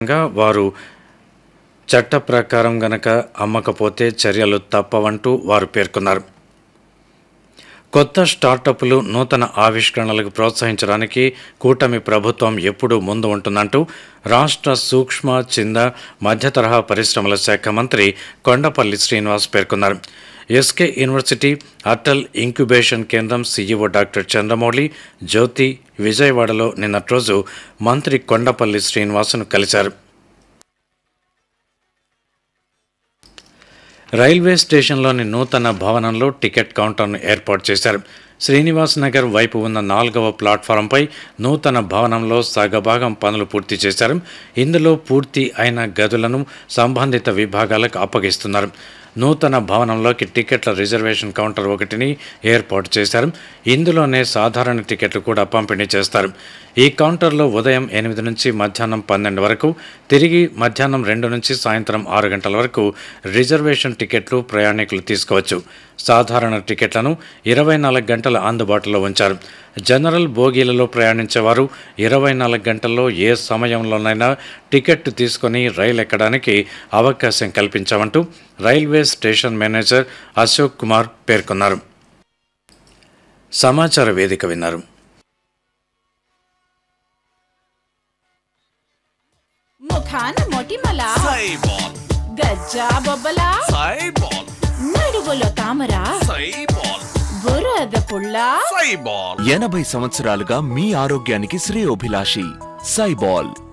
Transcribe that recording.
గా వారు చట్ట ప్రకారం గనక అమ్మకపోతే చర్యలు తప్పవంటూ వారు పేర్కొన్నారు కొత్త స్టార్టప్లు నూతన ఆవిష్కరణలకు ప్రోత్సహించడానికి కూటమి ప్రభుత్వం ఎప్పుడూ ముందు ఉంటుందంటూ రాష్ట్ర సూక్ష్మ చిన్న మధ్యతరహా పరిశ్రమల శాఖ మంత్రి కొండపల్లి శ్రీనివాస్ పేర్కొన్నారు ఎస్కే యూనివర్సిటీ అటల్ ఇంక్యుబేషన్ కేంద్రం సీఈఓ డాక్టర్ చంద్రమౌళి జ్యోతి విజయవాడలో నిన్నటి రోజు మంత్రి కొండపల్లి శ్రీనివాస్ను కలిశారు రైల్వే స్టేషన్లోని నూతన భవనంలో టికెట్ కౌంటర్ను ఏర్పాటు చేశారు శ్రీనివాస్ నగర్ వైపు ఉన్న నాలుగవ ప్లాట్ఫారంపై నూతన భవనంలో సగభాగం పనులు పూర్తి చేశారు ఇందులో పూర్తి అయిన గదులను సంబంధిత విభాగాలకు అప్పగిస్తున్నారు నూతన భవనంలోకి టికెట్ల రిజర్వేషన్ కౌంటర్ ఒకటిని ఏర్పాటు చేశారు ఇందులోనే సాధారణ టికెట్లు కూడా పంపిణీ చేస్తారు ఈ కౌంటర్లో ఉదయం ఎనిమిది నుంచి మధ్యాహ్నం పన్నెండు వరకు తిరిగి మధ్యాహ్నం రెండు నుంచి సాయంత్రం ఆరు గంటల వరకు రిజర్వేషన్ టికెట్లు ప్రయాణికులు తీసుకోవచ్చు సాధారణ టికెట్లను ఇరవై నాలుగు గంటల అందుబాటులో ఉంచారు జనరల్ బోగీలలో ప్రయాణించేవారు ఇరవై నాలుగు గంటల్లో ఏ సమయంలోనైనా టికెట్ తీసుకొని రైలు ఎక్కడానికి అవకాశం కల్పించామంటూ railway station manager Ashok Kumar పేర్కొన్నారు సమాచార వేదిక విన్నారు ముఖాన మొటిమల సైబాల్ గజ్జా బొబ్బల సైబాల్ నడువులో తామర సైబాల్ బురద పుల్ల సైబాల్ ఎనభై సంవత్సరాలుగా మీ ఆరోగ్యానికి శ్రేయోభిలాషి సైబాల్